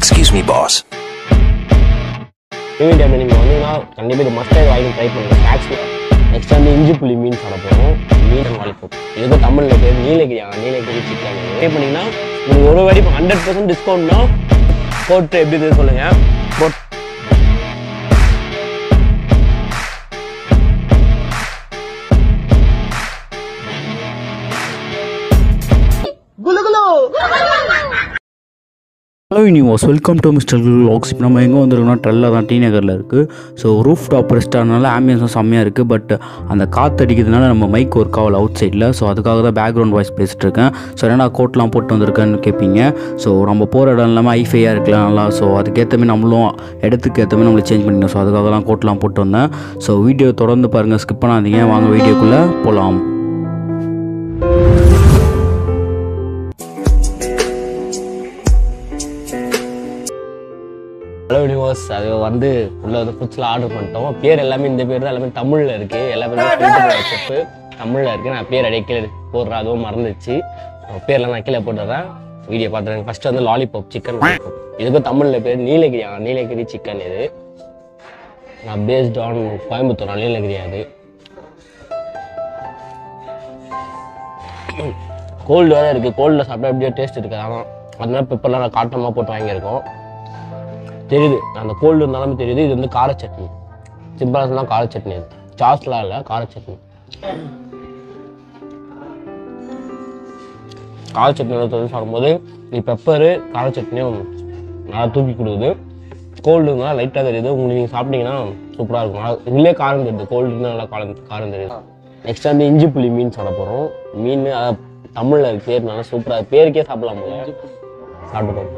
Excuse me, boss. TV time நீங்கள் வந்தீங்கன்னா கண்டிப்பாக இது மஸ்டாக வாங்கி ட்ரை பண்ணுங்க ஸ்நாக்ஸ் நெக்ஸ்ட் வந்து இஞ்சி புளி மீன் சாப்பிட போகிறோம் மீன் அண்ட் வாலிபம் இதுக்கு தமிழில் பேர் நீலகிரி நீலகிரி சிக்கன் பே பண்ணிங்கன்னா உங்களுக்கு ஒரு வாட்டி ஹண்ட்ரட் பர்சன்ட் டிஸ்கவுண்ட்னா போட்டு எப்படி இருக்குன்னு சொல்லுங்கள் போட் hello universe welcome to mister vlogs இப்போ நம்ம எங்கே வந்திருக்கோம்னா ட்ரெல்ல தான் டி நகரில் இருக்குது ஸோ ரூஃப் டாப் ரெஸ்டாரனால ஆம்பியன்ஸும் செம்மையாக இருக்குது பட் அந்த காற்று அடிக்கிறதுனால நம்ம மைக் ஒர்க் ஆகல அவுட் சைடில் ஸோ அதுக்காக தான் பேக்ரவுண்ட் வாய்ஸ் பேசிட்டு இருக்கேன் ஸோ என்னடா கோட்லாம் போட்டு வந்திருக்கேன்னு கேட்பீங்க ஸோ நம்ம போகிற இடம் இல்லாமல் ஐஃபையாக இருக்கலாம் நல்லா ஸோ அதுக்கேற்ற மாதிரி நம்மளும் இடத்துக்கு ஏற்ற மாதிரி நம்மளை சேஞ்ச் பண்ணிக்கணும் ஸோ அதுக்காக தான் கோட்லாம் போட்டு வந்தேன் ஸோ வீடியோ தொடர்ந்து பாருங்கள் ஸ்கிப் பண்ணாதீங்க வாங்க வீடியோக்குள்ளே போகலாம் ஹலோ யூனிவர்ஸ் அது வந்து உள்ள வந்து ஃபுட்ஸ்லாம் ஆர்டர் பண்ணிட்டோம் பேர் எல்லாமே இந்த பேர் தான் எல்லாமே தமிழில் இருக்குது எல்லாமே செப்பு தமிழில் இருக்குது நான் பேர் அடிக்கல போடுறேன் அதுவும் மறந்துச்சு அஹ் பேர்லாம் நான் கீழே போட்டுறேன் வீடியோ பார்த்துருங்க ஃபர்ஸ்ட் வந்து லாலிபாப் சிக்கன் இதுக்கும் தமிழில் பேர் நீலகிரி ஆ, நீலகிரி சிக்கன் இது நான் பேஸ்ட் ஆன் கோயம்புத்தூர் நீலகிரி அது கோல்டு வேறு இருக்குது கோல்டில் சாப்பிட்டா எப்படியோ டேஸ்ட் இருக்குது ஆனால் அதனால பெப்பர்லாம் நான் காட்டமாக போட்டு வாங்கியிருக்கோம் தெரியுது அந்த கோல்டு இருந்தாலும் தெரியுது இது வந்து கார சட்னி சிம்பிளாக சொன்னால் கார சட்னி அது சாஸ்லாம் இல்லை கார சட்னி கார சட்னி வந்து சாப்பிடும்போது நீ பெப்பரு கார சட்னியும் நல்லா தூக்கி கொடுக்குது கோல்டு இருந்தால் லைட்டாக தெரியுது உங்களுக்கு நீங்கள் சாப்பிட்டீங்கன்னா சூப்பராக இருக்கும் நல்லா- இதுலேயே காரம் தெரியுது கோல்டு இருந்தால் நல்லா காரம் காரம் தெரியுது நெக்ஸ்ட் வந்து இஞ்சி புளி மீன் சாப்பிட போகிறோம் மீன் அது தமிழில் இருக்கு பேர் நல்லா சூப்பராக பேருக்கே சாப்பிடலாம் போல சாப்பிட்டு பார்ப்போம்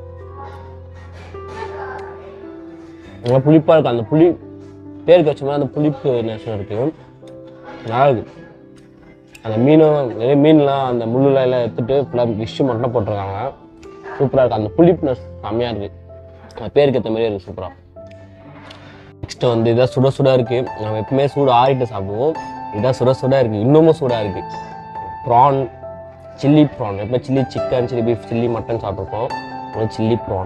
நல்லா புளிப்பாக இருக்கும் அந்த புளி பேருக்கு வச்ச மாதிரி அந்த புளிப்பு நேசம் இருக்கு நல்லா இருக்கு அந்த மீனும் நிறைய மீன்லாம் அந்த முள்ளுலாம் எல்லாம் எடுத்துட்டு ஃபுல்லாக ஃபிஷ்ஷு மட்டும் போட்டிருக்காங்க சூப்பராக இருக்கு அந்த புளிப்புனஸ் செம்மையாக இருக்கு அந்த பேருக்கு ஏற்ற மாதிரியே இருக்கு சூப்பராக நெக்ஸ்ட் வந்து இதான் சுட சுட இருக்கு நம்ம எப்பவுமே சூடு ஆறிட்டு சாப்பிடுவோம் இதான் சுட சுட இருக்கு இன்னமும் சூடாக இருக்கு ப்ரான் சில்லி ப்ரான் எப்போ chilli chicken chilli beef chilli mutton சாப்பிட்ருப்போம் சில்லி ப்ரான்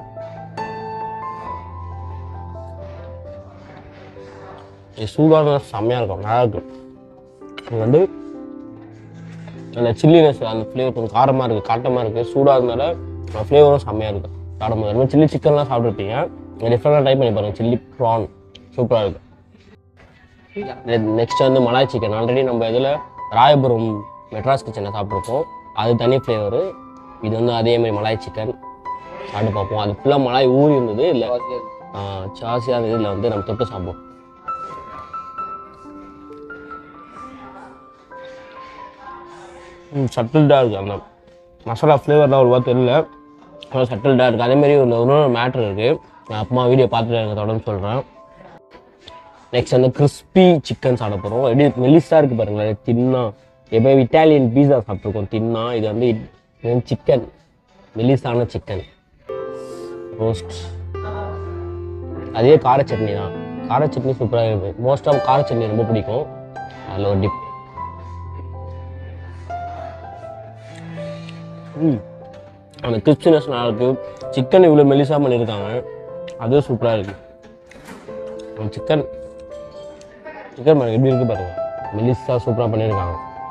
இது சூடான செம்மையாக இருக்கும் நல்லா இருக்கும் இது வந்து அந்த சில்லினஸ் அந்த ஃப்ளேவர் கொஞ்சம் காரமாக இருக்குது காட்டமாக இருக்குது சூடாக இருந்தனால அந்த ஃப்ளேவரும் செம்மையாக இருக்குது சாப்பிடும்போது அது மாதிரி சில்லி சிக்கன்லாம் சாப்பிட்ருப்பீங்க டிஃப்ரெண்டாக ட்ரை பண்ணி பாருங்கள் சில்லி ப்ரான் சூப்பராக இருக்குது நெக்ஸ்ட் வந்து மலாய் சிக்கன் ஆல்ரெடி நம்ம இதில் ராயபுரம் மெட்ராஸ் கிச்சனில் சாப்பிட்ருப்போம் அது தனி ஃப்ளேவரு இது வந்து அதே மாதிரி மலாய் சிக்கன் சாப்பிட்டு பார்ப்போம் அது ஃபுல்லாக மலாய் ஊறி இருந்தது இல்லை சாசியாக இருந்தது இதில் வந்து நம்ம தொட்டு சாப்பிடுவோம் சட்டில்டாக இருக்குது அந்த மசாலா ஃப்ளேவர்லாம் அவ்வளோவா தெரியல ஆனால் சட்டில்டாக இருக்குது அதேமாரி ஒரு இன்னொரு மேட்ரு இருக்குது நான் அப்புறமா வீடியோ பார்த்துட்டு எனக்கு தொடர்ந்து சொல்கிறேன் நெக்ஸ்ட் வந்து கிறிஸ்பி சிக்கன் சாப்பிட போகிறோம் எப்படி மெலிஸாக இருக்குது பாருங்களேன் தின்னா எப்போ இட்டாலியன் பீஸா சாப்பிட்ருக்கோம் தின்னா இது வந்து சிக்கன் மெலிஸான சிக்கன் ரோஸ்ட் அதே கார சட்னி தான் கார சட்னி சூப்பராக இருக்குது மோஸ்ட் ஆஃப் கார சட்னி ரொம்ப பிடிக்கும் அதில் ஒரு டிப் ம். அந்த கிறிஸ்பினஸ் நல்லா இருக்கு சிக்கன் இவ்வளோ மெலிசா பண்ணியிருக்காங்க அதுவும் சூப்பராக இருக்கு அந்த சிக்கன் சிக்கன் பாருங்க எப்படி இருக்கு பாருங்க மெலிசா சூப்பராக பண்ணியிருக்காங்க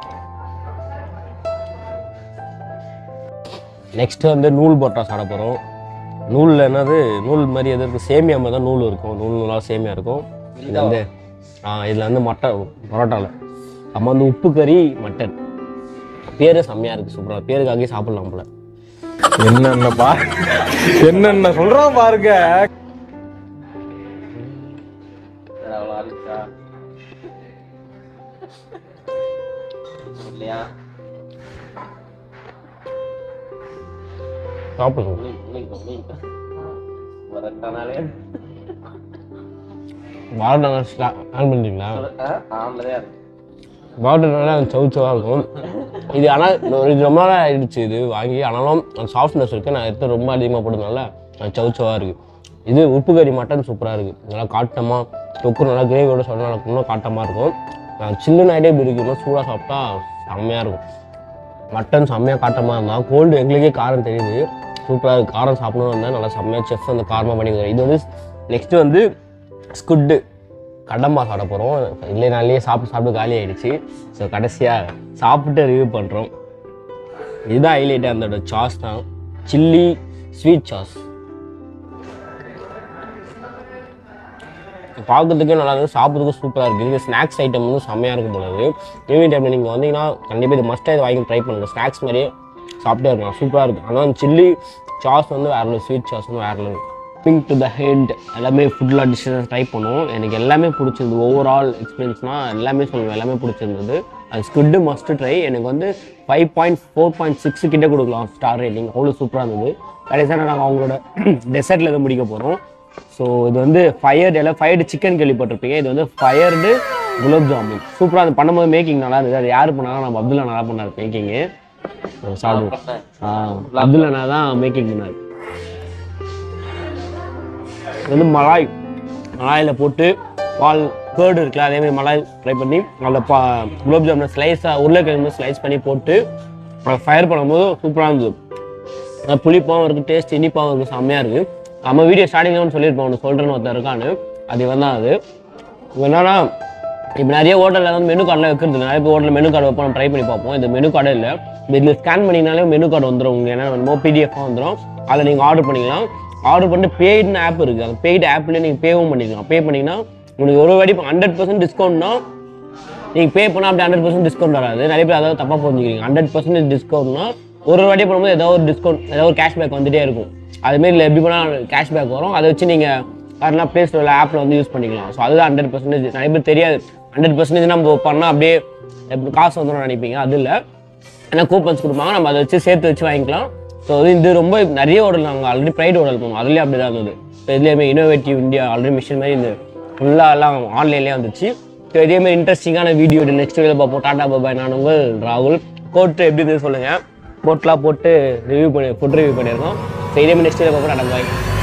நெக்ஸ்ட் வந்து நூல் பரோட்டா சாப்பிட போகிறோம் நூலில் என்னது நூல் மாதிரி எது இருக்குது சேமியா மாதிரி தான் நூல் இருக்கும் நூல் நூலாக சேமியா இருக்கும் இது வந்து ஆ இதில் வந்து மட்டன் பரோட்டாவில் அம்மா வந்து உப்பு கறி மட்டன் பேரு செம்மையாக இருக்குது சூப்பராக பேருக்காகவே சாப்பிடலாம் போல என்னென்ன பா என்னென்ன சொல்றான் பாருங்க சாப்பிடுங்க வாழைப்பழம் ஆன் பண்ணிட்டீங்களா வாழைப்பழம் சவுச்சவாக இருக்கும் இது ஆனால் இது ரொம்ப நாள் ஆயிடுச்சு இது வாங்கி ஆனாலும் அந்த சாஃப்ட்னஸ் இருக்குது நான் எடுத்து ரொம்ப அதிகமாக போட்டதுனால அது சவுச்சவாக இருக்குது இது உப்பு கறி மட்டன் சூப்பராக இருக்குது நல்லா காட்டமாக தொக்கு நல்லா கிரேவியோட சொன்னா எனக்கு இன்னும் காட்டமாக இருக்கும் நான் சில்லுன்னு ஆகிட்டே இப்படி இருக்கு இன்னும் சூடாக சாப்பிட்டா செம்மையாக இருக்கும் மட்டன் செம்மையாக காட்டமாக இருந்தால் கோல்டு எங்களுக்கே காரம் தெரியுது சூப்பராக இருக்குது காரம் சாப்பிடணும் வந்தால் நல்லா செம்மையாக செஃப் அந்த காரமாக பண்ணி கொடுக்குறாரு. இது வந்து நெக்ஸ்ட்டு வந்து ஸ்குட்டு கடம்பா சாப்பிட போகிறோம் இல்லைனாலே சாப்பிட்டு சாப்பிட்டு காலி ஆயிடுச்சு ஸோ கடைசியாக சாப்பிட்டு ரிவ்யூ பண்ணுறோம் இதுதான் ஹைலைட்டு அந்த சாஸ் தான் சில்லி ஸ்வீட் சாஸ் பார்க்கறதுக்கே நல்லா இருக்குது சாப்பிட்றதுக்கும் சூப்பராக இருக்குது இது ஸ்நாக்ஸ் ஐட்டம் வந்து செம்மையாக இருக்கும் போல இருக்குது ஈவினிங் டைமில் நீங்கள் வந்தீங்கன்னா கண்டிப்பாக இது மஸ்ட்டாக இது வாங்கி ட்ரை பண்ணுங்கள் ஸ்நாக்ஸ் மாதிரியே சாப்பிட்டே இருக்கலாம் சூப்பராக இருக்கும் ஆனால் சில்லி சாஸ் வந்து வேற லெவல் ஸ்வீட் சாஸ் வந்து வேற level pink to the head எல்லாமே ஃபுட்லாம் டிஷ்ஷஸ் ட்ரை பண்ணுவோம் எனக்கு எல்லாமே பிடிச்சிருந்தது ஓவரால் எக்ஸ்பீரியன்ஸ்னால் எல்லாமே சொல்லுவேன் எல்லாமே பிடிச்சிருந்தது அது ஸ்குட்டு மஸ்ட் ட்ரை எனக்கு வந்து five point four point six கிட்டே கொடுக்கலாம் ஸ்டார் ரேட்டிங் அவ்வளோ சூப்பராக இருந்தது கடைசியாக நாங்கள் அவங்களோட டெசர்ட்டில் எதுவும் முடிக்க போகிறோம் ஸோ இது வந்து ஃபயர்டு எல்லாம் ஃபயர்டு சிக்கன் கேள்விப்பட்டிருப்பீங்க இது வந்து ஃபயர்டு குலோப் ஜாமுன் சூப்பராக அது பண்ணும்போது மேக்கிங் நல்லா இருந்தது அது யார் பண்ணாலும் நம்ம அப்துல்லா நல்லா பண்ணார் மேக்கிங்கு சாப்பிடுவோம் ஆ அப்துல்லா தான் மேக்கிங் பண்ணார் இது வந்து மலாய் மலாயில் போட்டு பால் கேர்டு இருக்குல்ல அதே மாதிரி மலாய் ட்ரை பண்ணி அதில் பா குலோப் ஜாமுன் ஸ்லைஸாக உருளைக்கிழங்கு ஸ்லைஸ் பண்ணி போட்டு ஃபயர் பண்ணும்போது சூப்பராக இருந்தது அது புளிப்பாகவும் இருக்குது டேஸ்ட் இனிப்பாகவும் இருக்குது செம்மையாக இருக்குது நம்ம வீடியோ ஸ்டார்டிங்கில் ஒன்று சொல்லியிருப்போம் ஒன்று சொல்கிறேன்னு ஒருத்தர் இருக்கான்னு அது இவன் தான் அது இவன் என்னன்னா இப்போ நிறைய ஹோட்டலில் வந்து மெனு கார்டில் வைக்கிறது இல்லை. நிறைய பேர் ஹோட்டலில் மெனு கார்டு வைப்போம் ட்ரை பண்ணி பார்ப்போம் இது மெனு கார்டே இல்லை இதில் ஸ்கேன் பண்ணிங்கனாலே மெனு கார்டு வந்துடும் உங்களுக்கு என்ன வேணுமோ பிடிஎஃபாக வந்துடும் அதில் நீங்கள் ஆர்டர் பண்ணிக்கலாம் ஆர்டர் பண்ணிட்டு பெய்டுன்னு ஆப் இருக்குது அந்த பெய்டு ஆப்லேயே நீங்கள் பேவும் பண்ணிக்கலாம் பே பண்ணிங்கன்னா உங்களுக்கு ஒரு வாட்டி ஹண்ட்ரட் பர்சன்ட் டிஸ்கவுண்ட்னா நீங்கள் பே பண்ணால் அப்படி ஹண்ட்ரட் பர்சன்ட் டிஸ்கவுண்ட் வராது நிறைய பேர் அதாவது தப்பாக புரிஞ்சுக்கிறீங்க ஹண்ட்ரட் பர்சன்டேஜ் டிஸ்கவுண்ட்னா ஒரு ஒரு வாட்டி பண்ணும்போது ஏதாவது ஒரு டிஸ்கவுண்ட் ஏதாவது ஒரு கேஷ்பேக் வந்துட்டே இருக்கும் அதுமாரி இல்லை எப்படி பண்ணால் கேஷ்பேக் வரும் அதை வச்சு நீங்கள் யாருன்னா ப்ளே ஸ்டோரில் ஆப்பில் வந்து யூஸ் பண்ணிக்கலாம் ஸோ அதுதான் ஹண்ட்ரட் பர்சன்டேஜ் நிறைய பேர் தெரியாது ஹண்ட்ரட் பர்சன்டேஜ் நம்ம பண்ணால் அப்படியே எப்படி காசு வந்துடும் நினைப்பீங்க அது இல்லை ஏன்னா கூப்பன்ஸ் கொடுப்பாங்க நம்ம அதை வச்சு சேர்த்து வச்சு வாங்கிக்கலாம் ஸோ இது இது ரொம்ப நிறைய ஓடல் நாங்கள் ஆல்ரெடி ப்ரைட் ஓடல் போனோம் அதுலேயே அப்படி தான் இருந்தது ஸோ இதுலேயுமே இனோவேட்டிவ் இந்தியா ஆல்ரெடி மிஷின் மாதிரி இந்த ஃபுல்லாக எல்லாம் ஆன்லைன்லேயே வந்துச்சு ஸோ இதே மாதிரி இன்ட்ரெஸ்டிங்கான வீடியோ நெக்ஸ்ட் வீடியோ பார்ப்போம் டாடா பாபாய் நான் உங்கள் ராகுல் கோட்டு எப்படி இருந்தது சொல்லுங்கள் கோட்லாம் போட்டு ரிவ்யூ பண்ணி ஃபுட் ரிவ்யூ பண்ணியிருக்கோம் ஸோ இதே மாதிரி நெக்ஸ்ட் வீடியோ பார்ப்போம் டாடா பாய்